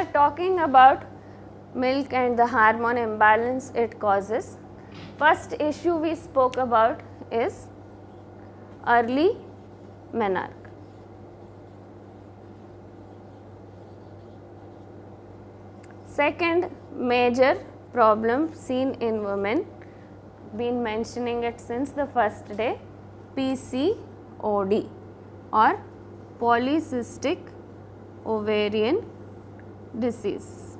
are talking about milk and the hormone imbalance it causes, first issue we spoke about is early menarche. Second major problem seen in women, been mentioning it since the first day, PCOD or polycystic ovarian disease.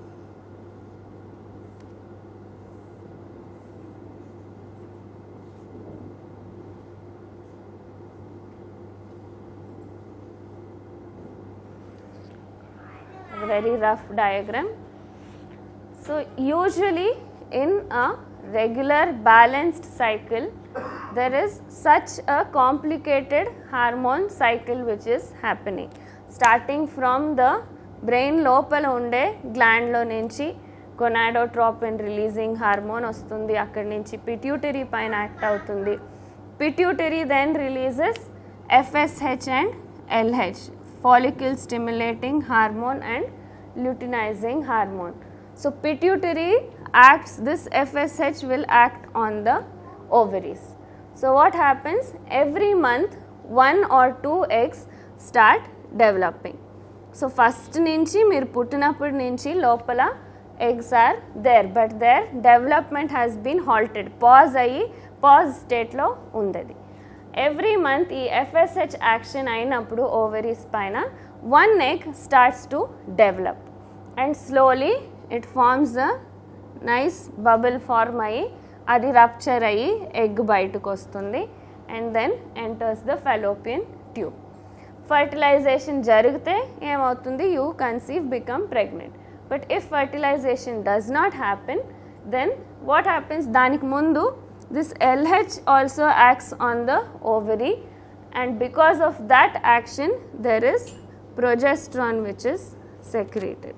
A very rough diagram. So, usually in a regular balanced cycle, there is such a complicated hormone cycle which is happening. Starting from the brain లోపల ఉండే గ్లాండ్లో నుంచి కొనాడోట్రాపిన్ releasing hormone వస్తుంది అక్కడి నుంచి pituitary పైన act అవుతుంది pituitary then releases FSH and LH follicle stimulating hormone and luteinizing hormone. So pituitary acts, this FSH will act on the ovaries. So what happens? Every month one or two eggs start developing. So first నుంచి మీరు పుట్టినప్పటి నుంచి లోపల eggs are there but their development has been halted pause అయ్యి pause స్టేట్లో ఉంది every month ఈ FSH action అయినప్పుడు ఓవరీస్ పైన one egg starts to develop and slowly it forms the nice bubble form అయ్యి అది రప్చర్ అయ్యి ఎగ్ బయటకు వస్తుంది and then enters the fallopian tube fertilization జరిగితే ఏమవుతుంది you conceive become pregnant but if fertilization does not happen then what happens దానికి ముందు this LH also acts on the ovary and because of that action there is progesterone which is secreted.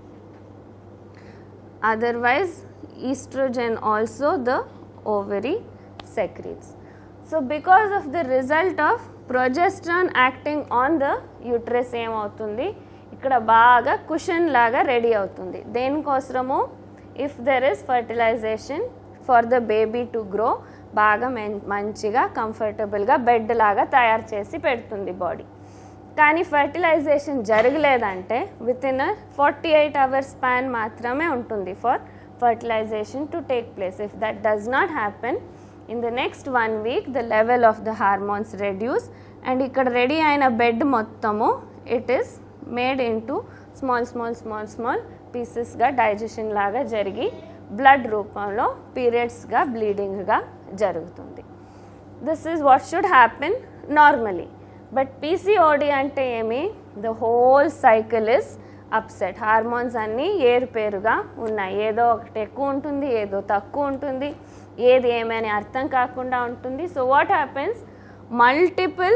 Otherwise, estrogen also the ovary secretes. So, because of the result of progesterone acting on the uterus ఏమవుతుంది ఇక్కడ బాగా cushion లాగా ready అవుతుంది దేనికోసము if there is fertilization for the baby to grow బాగా మెన్- మంచిగా కంఫర్టబుల్గా బెడ్ లాగా తయారు చేసి పెడుతుంది బాడీ కానీ ఫర్టిలైజేషన్ జరగలేదంటే within forty eight hours span మాత్రమే ఉంటుంది for fertilization to take place if that does not happen in the next one week the level of the hormones reduce and ఇక్కడ ready అయిన bed మొత్తము it is made into small small small small పీసెస్గా digestion లాగా జరిగి blood రూపంలో పీరియడ్స్గా బ్లీడింగ్గా జరుగుతుంది this is what should happen normally but PCOD అంటే ఏమి the whole cycle is upset hormones అన్నీ ఏరుపేరుగా ఉన్నాయి ఏదో ఒకటి ఎక్కువ ఉంటుంది ఏదో తక్కువ ఉంటుంది ఏది ఏమని అర్థం కాకుండా ఉంటుంది so what happens multiple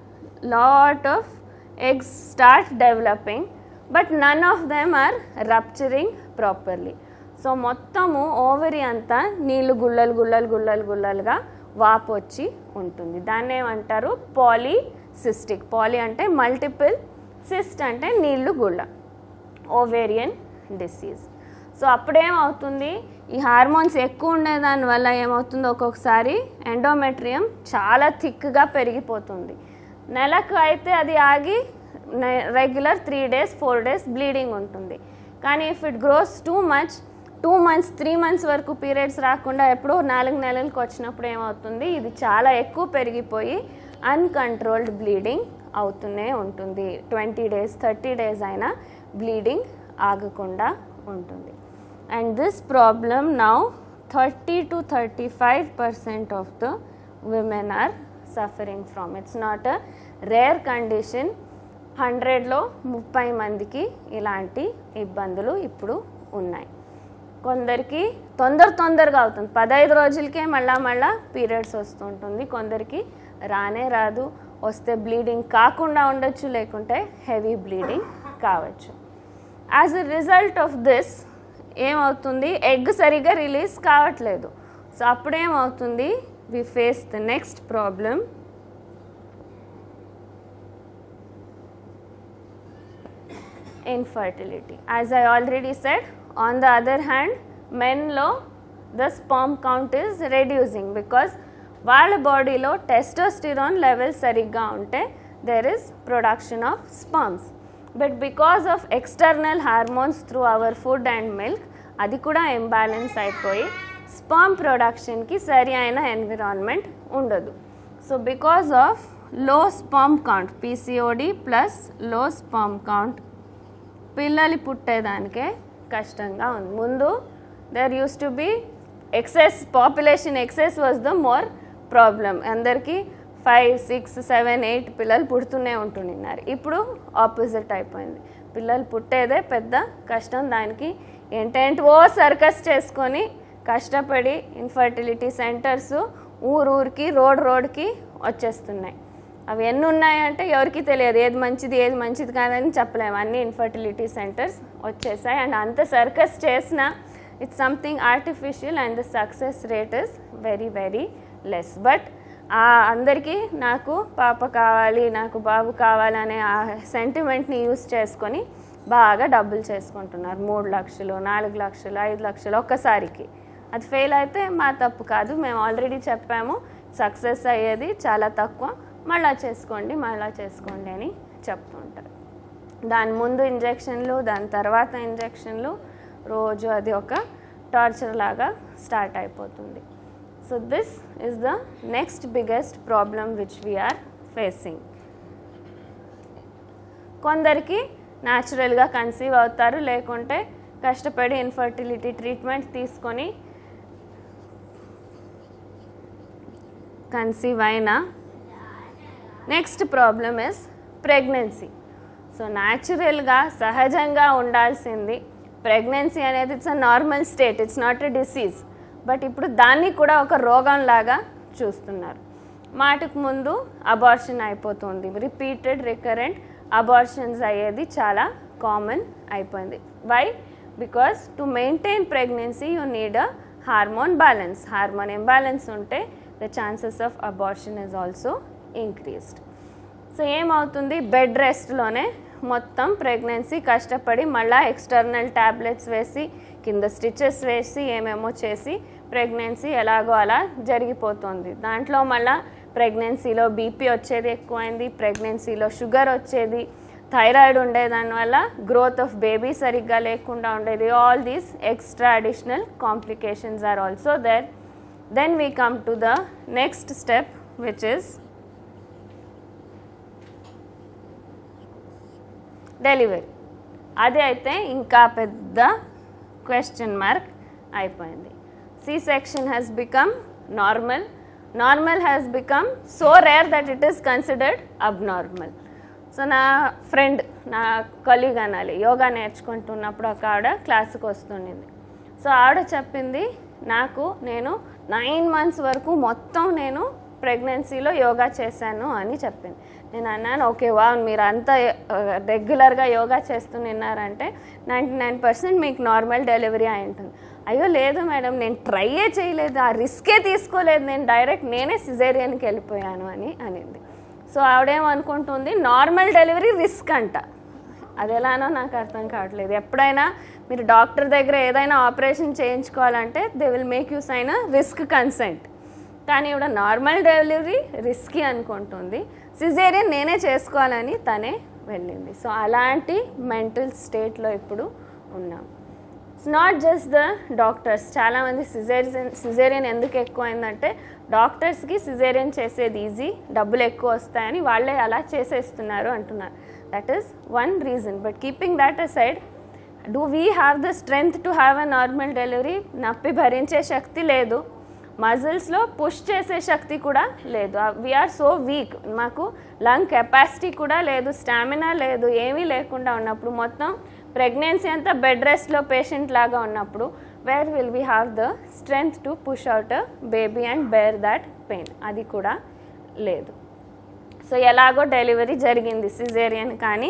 lot of eggs start developing but none of them are rupturing properly సో మొత్తము ఓవరీ అంతా నీళ్ళు గుల్లలు గుల్లలు గుల్లలు గుల్లలుగా వాపు వచ్చి ఉంటుంది దాన్ని ఏమంటారు పాలీసిస్టిక్ పాలీ అంటే మల్టిపుల్ సిస్ట్ అంటే నీళ్ళు గుళ్ళ ఓవేరియన్ డిసీజ్ సో అప్పుడేమవుతుంది ఈ హార్మోన్స్ ఎక్కువ ఉండేదాని వల్ల ఏమవుతుంది ఒక్కొక్కసారి ఎండోమెట్రియం చాలా థిక్గా పెరిగిపోతుంది నెలకు అయితే అది ఆగి regular three days four days bleeding ఉంటుంది కానీ if it grows too much two months three months వరకు పీరియడ్స్ రాకుండా ఎప్పుడో నాలుగు నెలలకు వచ్చినప్పుడు ఏమవుతుంది ఇది చాలా ఎక్కువ పెరిగిపోయి అన్కంట్రోల్డ్ బ్లీడింగ్ అవుతూనే ఉంటుంది ట్వంటీ డేస్ థర్టీ డేస్ అయినా బ్లీడింగ్ ఆగకుండా ఉంటుంది and this problem now thirty to thirty five percent of the women are suffering from it's not a rare condition హండ్రెడ్లో ముప్పై మందికి ఇలాంటి ఇబ్బందులు ఇప్పుడు ఉన్నాయి కొందరికి తొందర తొందరగా అవుతుంది పదహైదు రోజులకే మళ్ళా మళ్ళా పీరియడ్స్ వస్తుంటుంది కొందరికి రానే రాదు వస్తే బ్లీడింగ్ కాకుండా ఉండొచ్చు లేకుంటే హెవీ బ్లీడింగ్ కావచ్చు as a result of this ఏమవుతుంది ఎగ్ సరిగా రిలీజ్ కావట్లేదు సో అప్పుడేమవుతుంది we face the next problem infertility. As I already said, on the other hand, men లో the sperm count is reducing because వాళ్ళ బాడీలో testosterone levels సరిగ్గా ఉంటే there is production of sperms but because of external hormones through our food and milk అది కూడా imbalance అయిపోయి sperm ప్రొడక్షన్కి సరి అయిన ఎన్విరాన్మెంట్ ఉండదు so because of low sperm count PCOD plus low sperm count పిల్లలు పుట్టేదానికే కష్టంగా ఉంది ముందు there used to be excess population excess was the more problem అందరికీ ఫైవ్ సిక్స్ సెవెన్ ఎయిట్ పిల్లలు పుడుతూనే ఉంటున్నారు ఇప్పుడు ఆపోజిట్ అయిపోయింది పిల్లలు పుట్టేదే పెద్ద కష్టం దానికి ఏంటేంటివో సర్కస్ చేసుకొని కష్టపడి ఇన్ఫర్టిలిటీ సెంటర్స్ ఊరూరికి రోడ్ రోడ్కి వచ్చేస్తున్నాయి అవి ఎన్ని ఉన్నాయంటే ఎవరికి తెలియదు ఏది మంచిది ఏది మంచిది కాదని చెప్పలేము అన్ని ఇన్ఫర్టిలిటీ సెంటర్స్ వచ్చేసాయి అండ్ అంత సర్కస్ చేసినా it's something artificial and the success rate is very very less but అందరికీ నాకు పాప కావాలి నాకు బాబు కావాలి అనే ఆ సెంటిమెంట్ని యూస్ చేసుకొని బాగా డబ్బులు చేసుకుంటున్నారు మూడు లక్షలు నాలుగు లక్షలు ఐదు లక్షలు ఒక్కసారికి అది ఫెయిల్ అయితే మా తప్పు కాదు మేము ఆల్రెడీ చెప్పాము సక్సెస్ అయ్యేది చాలా తక్కువ మళ్ళా చేసుకోండి మళ్ళా చేసుకోండి అని చెప్తుంటారు దాని ముందు ఇంజెక్షన్లు దాని తర్వాత ఇంజెక్షన్లు రోజు అది ఒక టార్చర్ లాగా స్టార్ట్ అయిపోతుంది so this is the next biggest problem which we are facing కొందరికి న్యాచురల్గా కన్సీవ్ అవుతారు లేకుంటే కష్టపడి ఇన్ఫర్టిలిటీ ట్రీట్మెంట్ తీసుకొని కన్సీవ్ అయినా next problem is pregnancy so న్యాచురల్గా సహజంగా ఉండాల్సింది ప్రెగ్నెన్సీ అనేది it's a normal state it's not a disease but ఇప్పుడు దాన్ని కూడా ఒక రోగంలాగా చూస్తున్నారు మాటకు ముందు అబార్షన్ అయిపోతుంది రిపీటెడ్ రికరెంట్ అబార్షన్స్ అయ్యేది చాలా కామన్ అయిపోయింది why because to maintain pregnancy you need a hormone balance hormone imbalance ఉంటే the chances of abortion is also increased so ఏమవుతుంది బెడ్ రెస్ట్లోనే మొత్తం ప్రెగ్నెన్సీ కష్టపడి మళ్ళీ ఎక్స్టర్నల్ ట్యాబ్లెట్స్ వేసి కింద స్టిచెస్ వేసి ఏమేమో చేసి ప్రెగ్నెన్సీ ఎలాగో అలా జరిగిపోతుంది దాంట్లో మళ్ళీ ప్రెగ్నెన్సీలో బీపీ వచ్చేది ఎక్కువైంది ప్రెగ్నెన్సీలో షుగర్ వచ్చేది థైరాయిడ్ ఉండే దానివల్ల గ్రోత్ ఆఫ్ బేబీ సరిగ్గా లేకుండా ఉండేది all these extra additional complications are also there then we come to the next step which is delivery అది అయితే ఇంకా పెద్ద క్వశ్చన్ మార్క్ అయిపోయింది C section has become normal normal has become so rare that it is considered abnormal so నా friend నా colleague అనాలి yoga నేర్చుకుంటున్నప్పుడు ఒక ఆవిడ క్లాస్కి వస్తుండింది సో ఆవిడ చెప్పింది నాకు నేను నైన్ మంత్స్ వరకు మొత్తం నేను ప్రెగ్నెన్సీలో యోగా చేశాను అని చెప్పింది నేను అన్నాను ఓకే వా మీరు అంత రెగ్యులర్గా యోగా చేస్తున్నారంటే నైంటీ నైన్ పర్సెంట్ మీకు నార్మల్ డెలివరీ అయి ఉంటుంది అయ్యో లేదు మేడం నేను ట్రైయే చేయలేదు ఆ రిస్కే తీసుకోలేదు నేను డైరెక్ట్ నేనే సిజేరియన్కి వెళ్ళిపోయాను అని అనింది సో ఆవిడేమనుకుంటుంది నార్మల్ డెలివరీ రిస్క్ అంట అది ఎలానో నాకు అర్థం కావట్లేదు ఎప్పుడైనా మీరు డాక్టర్ దగ్గర ఏదైనా ఆపరేషన్ చేయించుకోవాలంటే they will make you sign risk consent కానీ ఇవిడ నార్మల్ డెలివరీ రిస్కీ అనుకుంటుంది సిజేరియన్ నేనే చేసుకోవాలని తనే వెళ్ళింది సో అలాంటి మెంటల్ స్టేట్లో ఇప్పుడు ఉన్నాం it's not just the doctors చాలామంది సిజేరియన్ సిజేరియన్ ఎందుకు ఎక్కువైందంటే డాక్టర్స్కి సిజేరియన్ చేసేది ఈజీ డబ్బులు ఎక్కువ వస్తాయని వాళ్ళే అలా చేసేస్తున్నారు అంటున్నారు that is one reason but keeping that aside do we have the strength to have a normal delivery నొప్పి భరించే శక్తి లేదు మజిల్స్లో పుష్ చేసే శక్తి కూడా లేదు వీఆర్ సో వీక్ మాకు లంగ్ కెపాసిటీ కూడా లేదు స్టామినా లేదు ఏమీ లేకుండా ఉన్నప్పుడు మొత్తం ప్రెగ్నెన్సీ అంతా బెడ్ రెస్ట్లో పేషెంట్ లాగా ఉన్నప్పుడు where will we have the strength to push out baby and bear that pain అది కూడా లేదు సో ఎలాగో డెలివరీ జరిగింది సిజేరియన్ కానీ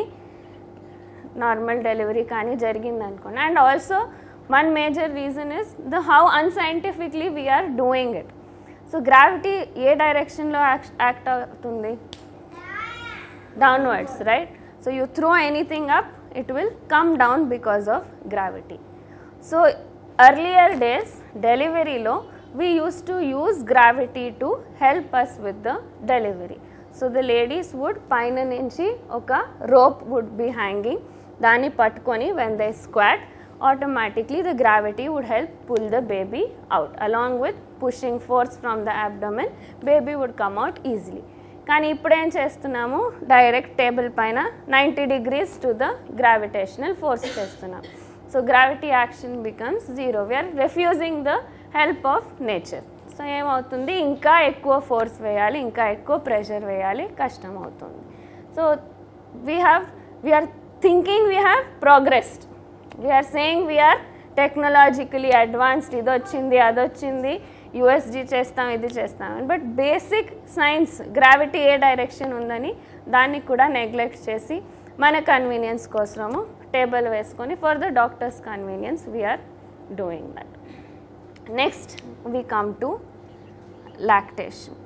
నార్మల్ డెలివరీ కానీ జరిగింది అనుకోండి and also one major reason is the how unscientifically we are doing it so gravity ఏ డైరెక్షన్లో యాక్ట్ అవుతుంది downwards right so you throw anything up it will come down because of gravity. So earlier days, delivery low, we used to use gravity to help us with the delivery. So the ladies would పైన నుంచి ఒక rope would be hanging దాన్ని పట్టుకొని when they squat automatically the gravity would help pull the baby out along with pushing force from the abdomen baby would come out easily కానీ ఇప్పుడు ఏం చేస్తున్నాము direct table పైన ninety degrees to the gravitational force చేస్తున్నాం so gravity action becomes zero we are refusing the help of nature so ఏమవుతుంది ఇంకా ఎక్కువ force వేయాలి ఇంకా ఎక్కువ ప్రెషర్ వేయాలి కష్టం అవుతుంది so we have we are thinking we have progressed we are saying we are technologically advanced ఇది వచ్చింది అది వచ్చింది యుఎస్జీ చేస్తాం ఇది చేస్తాం బట్ బేసిక్ సైన్స్ గ్రావిటీ ఏ డైరెక్షన్ ఉందని దాన్ని కూడా నెగ్లెక్ట్ చేసి మన కన్వీనియన్స్ కోసము టేబుల్ వేసుకొని for the doctors convenience we are doing that next we come to lactation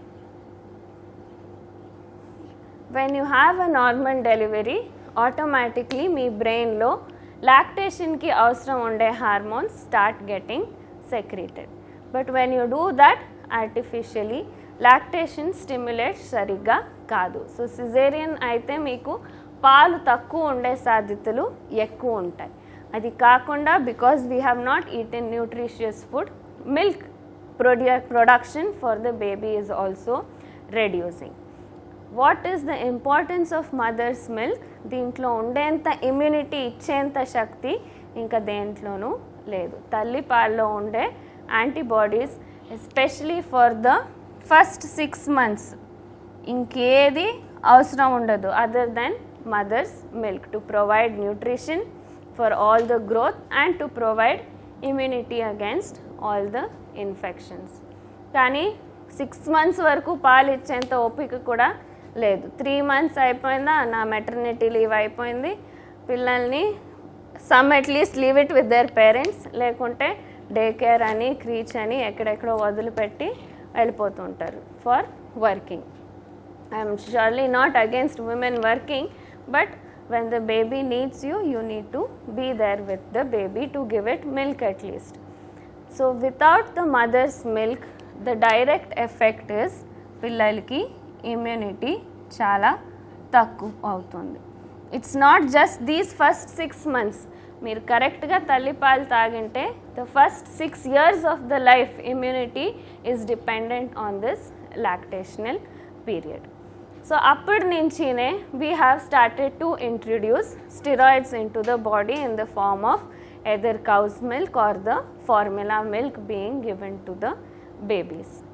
when you have a normal delivery automatically మీ బ్రెయిన్లో లాక్టేషన్కి అవసరం ఉండే hormones start getting secreted but when you do that artificially lactation stimulate సరిగ్గా కాదు so caesarean అయితే మీకు పాలు తక్కువ ఉండే సాధ్యతలు ఎక్కువ ఉంటాయి అది కాకుండా because we have not eaten nutritious food milk ప్రొడ్యూ production for the baby is also reducing what is the importance of mothers milk దీంట్లో ఉండేంత ఇమ్యూనిటీ ఇచ్చేంత శక్తి ఇంకా దేంట్లోనూ లేదు తల్లి పాల్లో ఉండే antibodies especially for the first six months ఇంకేది అవసరం ఉండదు other than mothers milk to provide nutrition for all the growth and to provide immunity against all the infections కానీ సిక్స్ మంత్స్ వరకు పాలు ఇచ్చేంత ఓపిక కూడా లేదు త్రీ మంత్స్ అయిపోయిందా నా మెటర్నిటీ లీవ్ అయిపోయింది పిల్లల్ని some at least leave it with their parents లేకుంటే డే కేర్ అని క్రీచ్ అని ఎక్కడెక్కడో వదిలిపెట్టి వెళ్ళిపోతుంటారు for working I'm surely not against women working but when the baby needs you you need to be there with the baby to give it milk at least so without the mother's milk the direct effect is పిల్లలకి immunity చాలా తక్కువ అవుతుంది it's not just these first six months మీరు కరెక్ట్గా తల్లిపాలు తాగింటే the first six years of the life immunity is dependent on this lactational period so అప్పటి నుంచినే we have started to introduce steroids in to the body in the form of either cows milk or the formula milk being given to the babies.